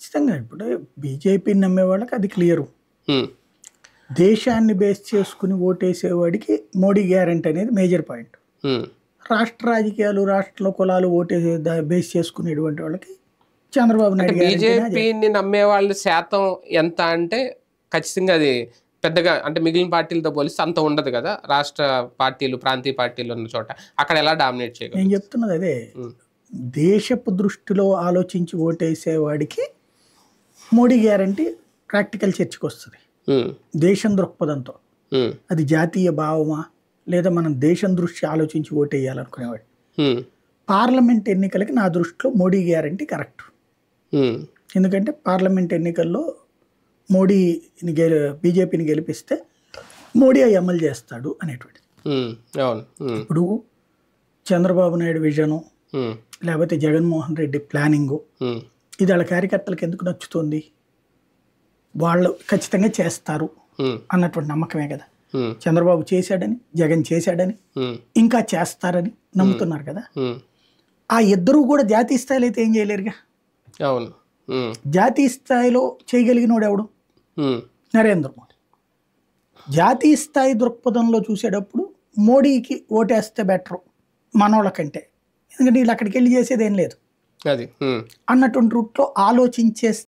ఖచ్చితంగా ఇప్పుడు బీజేపీని నమ్మే వాళ్ళకి అది క్లియరు ఉమ్, దేశాన్ని బేస్ చేసుకుని ఓటేసేవాడికి మోడీ గ్యారంటీ అనేది మేజర్ పాయింట్ ఉమ్, రాష్ట్ర రాజకీయాలు రాష్ట్ర కులాలు ఓటేసే దా- బేస్ చేసుకునేటువంటి వాళ్ళకి చంద్రబాబు నాయుడు guarantee అనేది బీజేపీని నమ్మే వాళ్ళ శాతం ఎంత అంటే ఖచ్చితంగా అది పెద్దగా అంటే మిగిలిన పార్టీలతో పోలిస్తే అంత ఉండదు కదా రాష్ట్ర పార్టీలు ప్రాంతీయ పార్టీలు ఉన్న చోట అక్కడ ఎలా డామినేట్ చేయగలరు నేను చెప్తున్నది అదే ఉమ్, దేశపు దృష్టిలో ఆలోచించి ఓటేసేవాడికి మోడీ గ్యారంటీ ప్రాక్టికల్ చర్చకు వస్తుంది ఉమ్, దేశం దృక్పథంతో ఉమ్, అది జాతీయ భావమా లేదా మనం దేశం దృష్టి ఆలోచించి ఓటేయాలనుకునేవాడు ఉమ్, పార్లమెంట్ ఎన్నికలకి నా దృష్టిలో మోడీ గ్యారంటీ కరెక్ట్ ఉమ్, ఎందుకంటే పార్లమెంట్ ఎన్నికల్లో మోడీని గెలి బీజేపీని గెలిపిస్తే మోడీ అవి అమలు చేస్తాడు అనేటువంటిది ఉమ్, అవును ఉమ్, ఇప్పుడు చంద్రబాబు నాయుడు విజను ఉమ్, లేకపోతే జగన్మోహన్ రెడ్డి ప్లానింగు ఉమ్, ఇది వాళ్ళ కార్యకర్తలకు ఎందుకు నచ్చుతుంది వాళ్ళు ఖచ్చితంగా చేస్తారు ఉమ్, అన్నటువంటి నమ్మకమే కదా ఉమ్, చంద్రబాబు చేశాడని జగన్ చేశాడని ఉమ్, ఇంకా చేస్తారని నమ్ముతున్నారు కదా ఉమ్, ఆ ఇద్దరూ కూడా జాతీయ స్థాయిలో అయితే ఏం చేయలేరుగా అవును ఉమ్, జాతీయ స్థాయిలో చేయగలిగినోడు ఎవడు ఉమ్, నరేంద్ర మోడీ జాతీయ స్థాయి దృక్పథంలో చూసేటప్పుడు మోడీకి ఓటేస్తే బెటరు మనోళ్ళ కంటే ఎందుకంటే వీళ్ళు అక్కడికి వెళ్ళి చేసేది ఏం లేదు అది ఉమ్, అన్నటువంటి రూట్లో ఆలోచించే